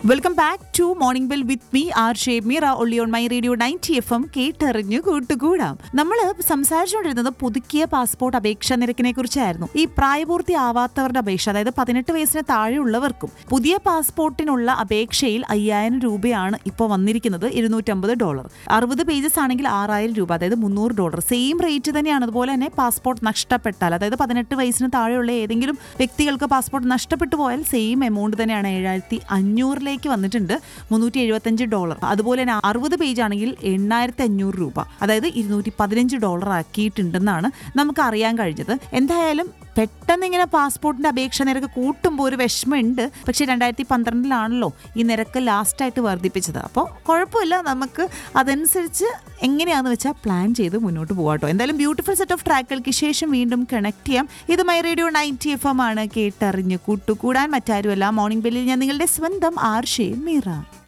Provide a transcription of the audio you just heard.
welcome back to morning bell with me R ഷേബ് മീറ ഒള്ളി on My Radio ninety F M കേട്ടറിഞ്ഞു കൂട്ടുകൂടാം നമ്മൾ സംസാരിച്ചുകൊണ്ടിരുന്നത് പുതുക്കിയ പാസ്പോർട്ട് അപേക്ഷാ നിരക്കിനെ കുറിച്ചായിരുന്നു ഈ പ്രായപൂർത്തി ആവാത്തവരുടെ അപേക്ഷ അതായത് പതിനെട്ട് വയസ്സിന് താഴെയുള്ളവർക്കും പുതിയ പാസ്പോർട്ടിനുള്ള അപേക്ഷയിൽ അയ്യായിരം രൂപയാണ് ഇപ്പോൾ വന്നിരിക്കുന്നത് ഇരുന്നൂറ്റമ്പത് ഡോളർ അറുപത് പേജസ് ആണെങ്കിൽ ആറായിരം രൂപ അതായത് മുന്നൂറ് ഡോളർ സെയിം റേറ്റ് തന്നെയാണ് അതുപോലെ തന്നെ പാസ്പോർട്ട് നഷ്ടപ്പെട്ടാൽ അതായത് പതിനെട്ട് വയസ്സിന് താഴെയുള്ള ഏതെങ്കിലും വ്യക്തികൾക്ക് പാസ്പോർട്ട് നഷ്ടപ്പെട്ടു പോയാൽ സെയിം എമൗണ്ട് തന്നെയാണ് ഏഴായിരത്തി അഞ്ഞൂറിലേക്ക് വന്നിട്ടുണ്ട് മുന്നൂറ്റി എഴുപത്തഞ്ച് ഡോളർ അതുപോലെ തന്നെ അറുപത് പേജ് ആണെങ്കിൽ എണ്ണായിരത്തി അഞ്ഞൂറ് രൂപ അതായത് ഇരുന്നൂറ്റി പതിനഞ്ച് ഡോളർ ആക്കിയിട്ടുണ്ടെന്നാണ് നമുക്ക് അറിയാൻ കഴിഞ്ഞത് എന്തായാലും പെട്ടെന്ന് ഇങ്ങനെ പാസ്പോർട്ടിന്റെ അപേക്ഷ നിരക്ക് കൂട്ടുമ്പോൾ ഒരു വിഷമമുണ്ട് പക്ഷെ രണ്ടായിരത്തി പന്ത്രണ്ടിലാണല്ലോ ഈ നിരക്ക് ലാസ്റ്റായിട്ട് വർദ്ധിപ്പിച്ചത് അപ്പോൾ കുഴപ്പമില്ല നമുക്ക് അതനുസരിച്ച് എങ്ങനെയാണെന്ന് വെച്ചാൽ പ്ലാൻ ചെയ്ത് മുന്നോട്ട് പോകാട്ടോ എന്തായാലും ബ്യൂട്ടിഫുൾ സെറ്റ് ഓഫ് ട്രാക്കുകൾക്ക് ശേഷം വീണ്ടും കണക്ട് ചെയ്യാം ഇത് My Radio ninety F M ആണ് കേട്ടറിഞ്ഞ് കൂട്ടുകൂടാൻ മറ്റാരുമല്ല മോർണിംഗ് ബെല്ലിൽ ഞാൻ നിങ്ങളുടെ സ്വന്തം ആർഷേ മീറ